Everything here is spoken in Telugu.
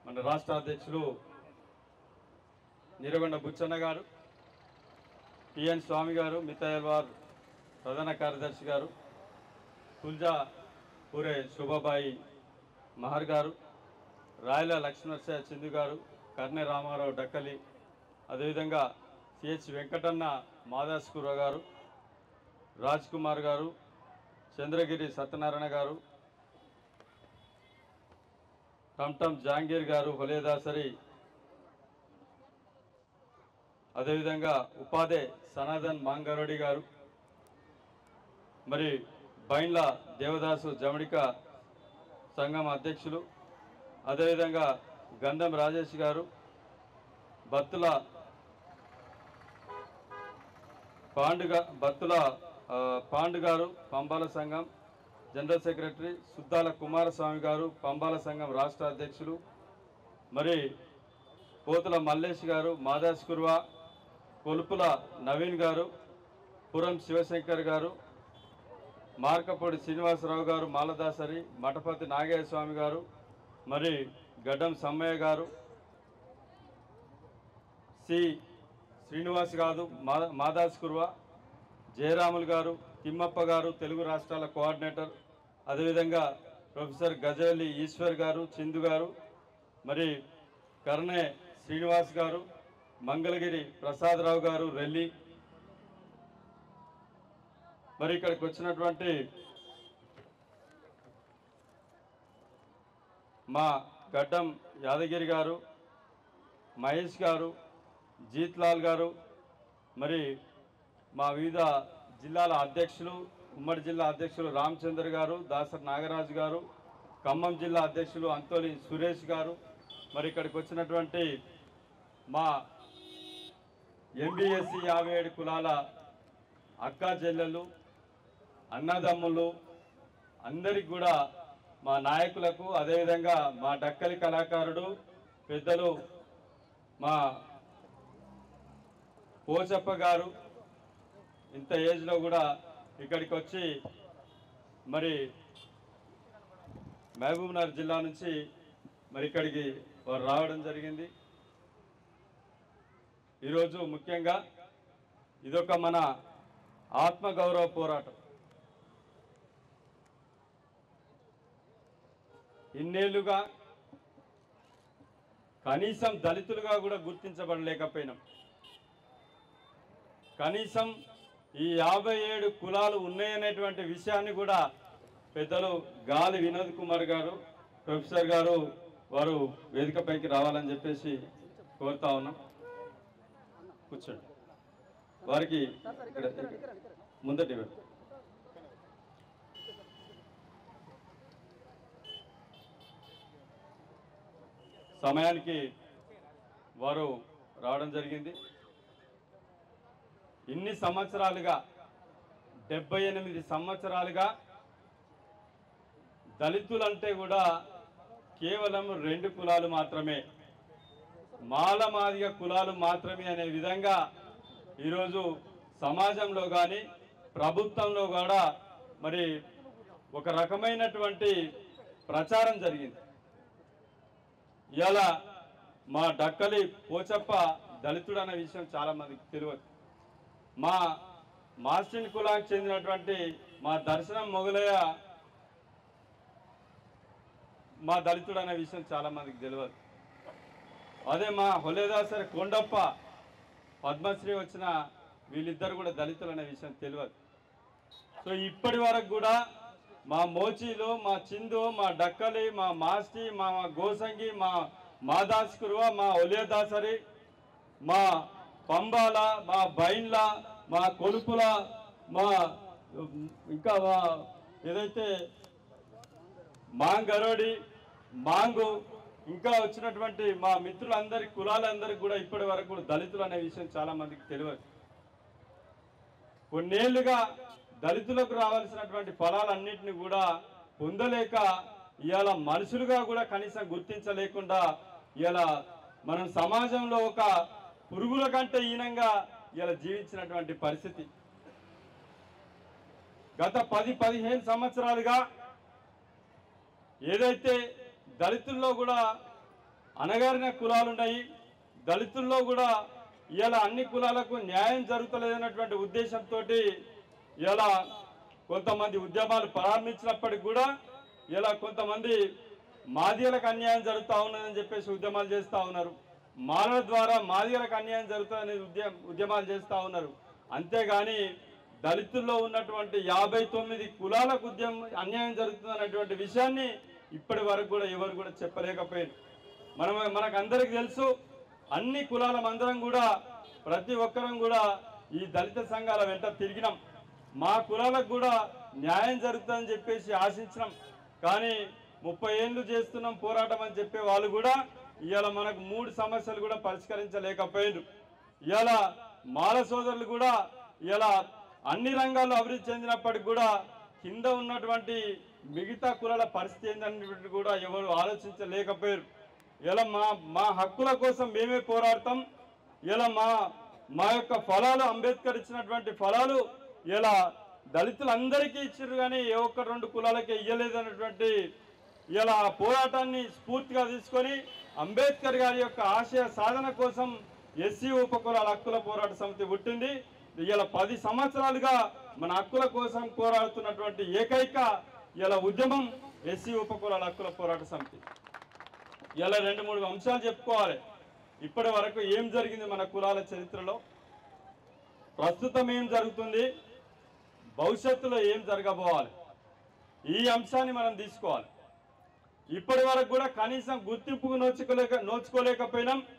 మన రాష్ట్ర అధ్యక్షులు నిరగొండ బుచ్చన్న గారు టిఎన్ స్వామి గారు మితాయల్వార్ ప్రధాన కార్యదర్శి గారు తుల్జా పూరే శోభాబాయి మహర్ గారు రాయల లక్ష్మణర్సయ్య చిందు గారు కర్ణె రామారావు డక్కలి అదేవిధంగా సిహెచ్ వెంకటన్న మాదాస్కూర గారు రాజ్ కుమార్ గారు చంద్రగిరి సత్యనారాయణ గారు టమ్టమ్ జహాంగీర్ గారు హొలేదాసరి అదేవిధంగా ఉపాధే సనాతన్ మాంగారెడ్డి గారు మరి బైండ్ల దేవదాసు జమడిక సంఘం అధ్యక్షులు అదేవిధంగా గంధం రాజేష్ గారు బత్తుల పాండుగ బత్తుల ఆ, పాండు గారు పంబాల సంఘం జనరల్ సెక్రటరీ సుద్దాల కుమారస్వామి గారు పంబాల సంఘం రాష్ట్ర అధ్యక్షులు మరి పోతుల మల్లేష్ గారు మాదాస్ కుర్వా కొలుపుల నవీన్ గారు పురం శివశంకర్ గారు మార్కపూడి శ్రీనివాసరావు గారు మాలదాసరి మఠపతి నాగయ్య స్వామి గారు మరి గడ్డం సమ్మయ్య గారు సి శ్రీనివాస్ గారు మా మాదాస్ కుర్వా జయరాములు గారు తిమ్మప్ప గారు తెలుగు రాష్ట్రాల కోఆర్డినేటర్ అదేవిధంగా ప్రొఫెసర్ గజవల్లి ఈశ్వర్ గారు చిందు గారు మరి కర్ణే శ్రీనివాస్ గారు మంగళగిరి ప్రసాదరావు గారు రెల్లి మరి ఇక్కడికి వచ్చినటువంటి మా గడ్డం యాదగిరి గారు మహేష్ గారు జీత్లాల్ గారు మరి మా వివిధ జిల్లాల అధ్యక్షులు ఉమ్మడి జిల్లా అధ్యక్షులు రామచంద్ర గారు దాసరి నాగరాజు గారు ఖమ్మం జిల్లా అధ్యక్షులు అంతోలి సురేష్ గారు మరి ఇక్కడికి వచ్చినటువంటి మా ఎంబీఎస్సి యాభై ఏడు కులాల అక్కా చెల్లెలు అన్నదమ్ములు అందరికి కూడా మా నాయకులకు అదేవిధంగా మా డక్కలి కళాకారుడు పెద్దలు మా పోచప్ప గారు ఇంత ఏజ్లో కూడా ఇక్కడికి వచ్చి మరి మహబూబ్నగర్ జిల్లా నుంచి మరి ఇక్కడికి వారు రావడం జరిగింది ఈరోజు ముఖ్యంగా ఇదొక మన ఆత్మగౌరవ పోరాటం ఇన్నేళ్లుగా కనీసం దళితులుగా కూడా గుర్తించబడలేకపోయినాం కనీసం ఈ యాభై ఏడు కులాలు ఉన్నాయనేటువంటి విషయాన్ని కూడా పెద్దలు గాలి వినోద్ కుమార్ గారు ప్రొఫెసర్ గారు వారు వేదికపైకి రావాలని చెప్పేసి కోరుతా ఉన్నాం కూర్చోండి వారికి ఇక్కడ- ముందటి ఇవ్వండి. సమయానికి వారు రావడం జరిగింది ఇన్ని సంవత్సరాలుగా డెబ్బై ఎనిమిది సంవత్సరాలుగా దళితులంటే కూడా కేవలం రెండు కులాలు మాత్రమే మాల మాదిగ కులాలు మాత్రమే అనే విధంగా ఈరోజు సమాజంలో కానీ ప్రభుత్వంలో కూడా మరి ఒక రకమైనటువంటి ప్రచారం జరిగింది ఇలా మా డక్కలి పోచప్ప దళితుడు అనే విషయం చాలా మందికి తెలియదు మా మాస్టిన్ కులానికి చెందినటువంటి మా దర్శనం మొగలయ్య మా దళితుడు అనే విషయం చాలా మందికి తెలియదు అదే మా హొలేదాసరి కొండప్ప పద్మశ్రీ వచ్చిన వీళ్ళిద్దరు కూడా దళితులు అనే విషయం తెలియదు సో ఇప్పటి వరకు కూడా మా మోచీలు మా చిందు మా డక్కలి మా మాస్టి మా గోసంగి మా మాదాస్ కురువ మా ఒలియదాసరి మా పంబాల మా బైన్ల మా కొలుపుల మా ఇంకా మా ఏదైతే మాంగరోడి మాంగు ఇంకా వచ్చినటువంటి మా మిత్రులందరి కులాలందరికీ కూడా ఇప్పటి వరకు కూడా దళితులు అనే విషయం చాలా మందికి తెలియదు కొన్నేళ్లుగా దళితులకు రావాల్సినటువంటి ఫలాలన్నింటినీ కూడా పొందలేక ఇవాళ మనుషులుగా కూడా కనీసం గుర్తించలేకుండా ఇవాళ మనం సమాజంలో ఒక పురుగుల కంటే హీనంగా ఇలా జీవించినటువంటి పరిస్థితి గత పది పదిహేను సంవత్సరాలుగా ఏదైతే దళితుల్లో కూడా అనగారిన కులాలు ఉన్నాయి దళితుల్లో కూడా ఇలా అన్ని కులాలకు న్యాయం జరుగుతలేదన్నటువంటి ఉద్దేశంతో ఇలా కొంతమంది ఉద్యమాలు ప్రారంభించినప్పటికి కూడా ఇలా కొంతమంది మాదిగలకు అన్యాయం జరుగుతూ ఉన్నదని చెప్పేసి ఉద్యమాలు చేస్తూ ఉన్నారు మాలల ద్వారా మాదిగలకు అన్యాయం జరుగుతుందని ఉద్యమ ఉద్యమాలు చేస్తూ ఉన్నారు అంతేగాని దళితుల్లో ఉన్నటువంటి యాభై తొమ్మిది కులాలకు ఉద్యమం అన్యాయం జరుగుతుందన్నటువంటి విషయాన్ని ఇప్పటి వరకు కూడా ఎవరు కూడా చెప్పలేకపోయారు మనం మనకు అందరికి తెలుసు అన్ని కులాల అందరం కూడా ప్రతి ఒక్కరం కూడా ఈ దళిత సంఘాల వెంట తిరిగినాం మా కులాలకు కూడా న్యాయం జరుగుతుందని చెప్పేసి ఆశించినాం కానీ ముప్పై ఏళ్ళు చేస్తున్నాం పోరాటం అని చెప్పే వాళ్ళు కూడా ఇవాళ మనకు మూడు సమస్యలు కూడా పరిష్కరించలేకపోయారు ఇవాళ మాల సోదరులు కూడా ఇలా అన్ని రంగాల్లో అభివృద్ధి చెందినప్పటికి కూడా కింద ఉన్నటువంటి మిగతా కులాల పరిస్థితి ఏంటనేది కూడా ఎవరు ఆలోచించలేకపోయారు ఇలా మా మా హక్కుల కోసం మేమే పోరాడతాం ఇలా మా మా యొక్క ఫలాలు అంబేద్కర్ ఇచ్చినటువంటి ఫలాలు ఇలా దళితులందరికీ ఇచ్చారు కానీ ఏ ఒక్క రెండు కులాలకి ఇయ్యలేదు అన్నటువంటి ఇలా ఆ పోరాటాన్ని స్ఫూర్తిగా తీసుకొని అంబేద్కర్ గారి యొక్క ఆశయ సాధన కోసం ఎస్సీ ఉపకులాల హక్కుల పోరాట సమితి పుట్టింది ఇలా పది సంవత్సరాలుగా మన హక్కుల కోసం పోరాడుతున్నటువంటి ఏకైక ఇలా ఉద్యమం ఎస్సీ ఉపకులాల హక్కుల పోరాట సమితి ఇలా రెండు మూడు అంశాలు చెప్పుకోవాలి ఇప్పటి వరకు ఏం జరిగింది మన కులాల చరిత్రలో ప్రస్తుతం ఏం జరుగుతుంది భవిష్యత్తులో ఏం జరగబోవాలి ఈ అంశాన్ని మనం తీసుకోవాలి ఇప్పటి వరకు కూడా కనీసం గుర్తింపుకు నోచుకోలేక నోచుకోలేకపోయినాం